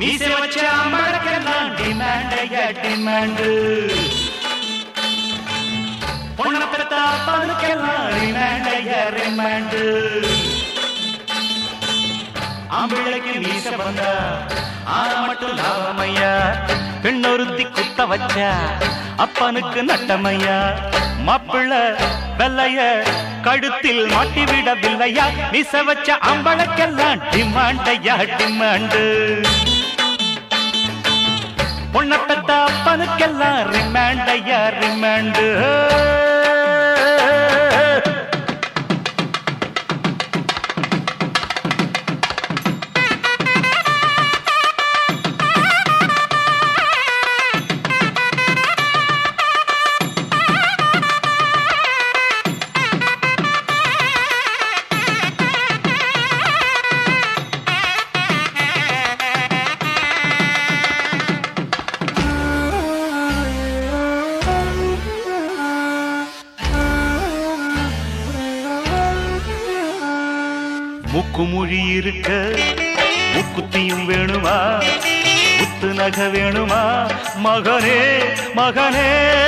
மீசை வச்ச அம்பளக்கெல்லாம் டிமாண்டைய டிமாண்டு பொண்ணை பெத்த அப்பனுக்கெல்லாம் ரிமாண்டைய ரிமாண்டு ஆம்பிள்ளைக்கு மீச வந்தா ஆனா மட்டும் லாபமையா பெண்ணொருத்தி குத்த வச்சா அப்பனுக்கு நட்டமையா மாப்பிள்ள வெள்ளைய கழுத்தில் மாட்டி விடவில்லையா மீச வச்ச அம்பளக்கெல்லாம் டிமாண்டையா டிமாண்டு பொண்ணை பெத்த அப்பனுக்கெல்லாம் ரிமாண்டையா ரிமாண்டு முக்குமொழி இருக்க முக்குத்தியும் வேணுமா முத்து நகை வேணுமா மகனே மகனே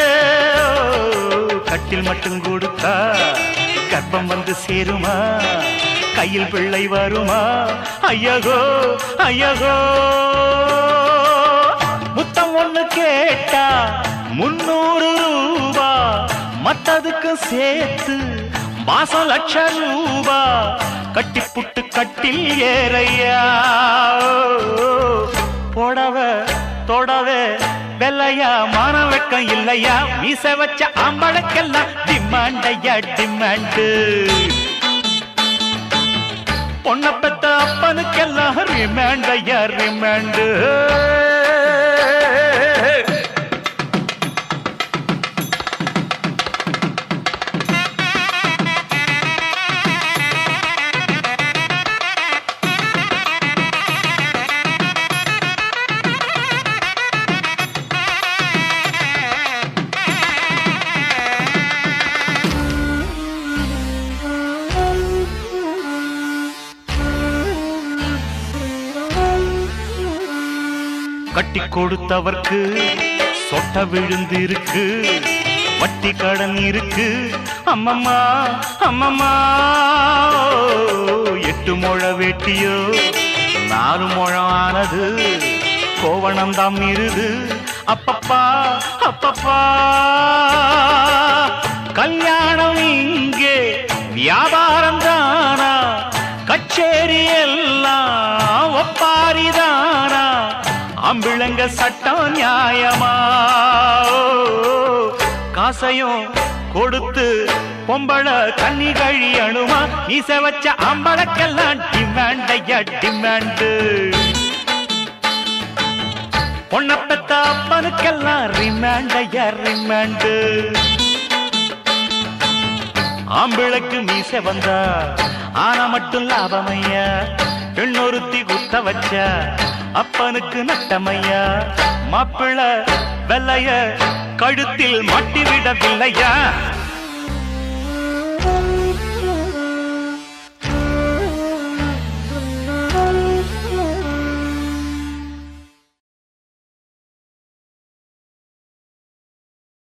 கட்டில் மட்டும் கொடுத்தா கர்ப்பம் வந்து சேருமா கையில் பிள்ளை வருமா ஐயகோ ஐயகோ முத்தம் ஒண்ணு கேட்டா முன்னூறு ரூபா மத்ததுக்கு சேர்த்து மாசம் லட்சம் ரூபா கட்டி புட்டு கட்டில் ஏறையா போடவ தொடவே வெள்ளையா மான வெக்கம் இல்லையா மீச வச்ச ஆம்பளக்கெல்லாம் டிமாண்டையா டிமாண்டு பொண்ண பெத்த அப்பனுக்கெல்லாம் ரிமாண்டையா ரிமாண்டு கட்டி கொடுத்தவர்க்கு சொட்ட விழுந்து இருக்கு வட்டி கடன் இருக்கு அம்மம்மா அம்மம்மா எட்டு முழ வேட்டியோ நாலு முழம் ஆனது கோவணம் தாம் இருது அப்பப்பா அப்பப்பா கல்யாணம் இங்கே வியாபாரம் தானா கச்சேரி எல்லாம் ஒப்பாரிதானா அம்பிளங்க சட்டம் நியாயமா ஓ, காசையும் கொடுத்து பொம்பள கண்ணி கழியணுமா மீச வச்ச அம்பளக்கெல்லாம் டிமாண்டையா டிமாண்டு பொண்ண பெத்த அப்பனுக்கெல்லாம் ரிமாண்டையா ரிமாண்டு ஆம்பிளைக்கு மீச வந்தா ஆனா மட்டும் லாபமையா பெண்ணொருத்தி குத்த வச்சா அப்பனுக்கு நட்டமையா மாப்பிள்ள வெள்ளைய கழுத்தில் மாட்டி விடவில்லையா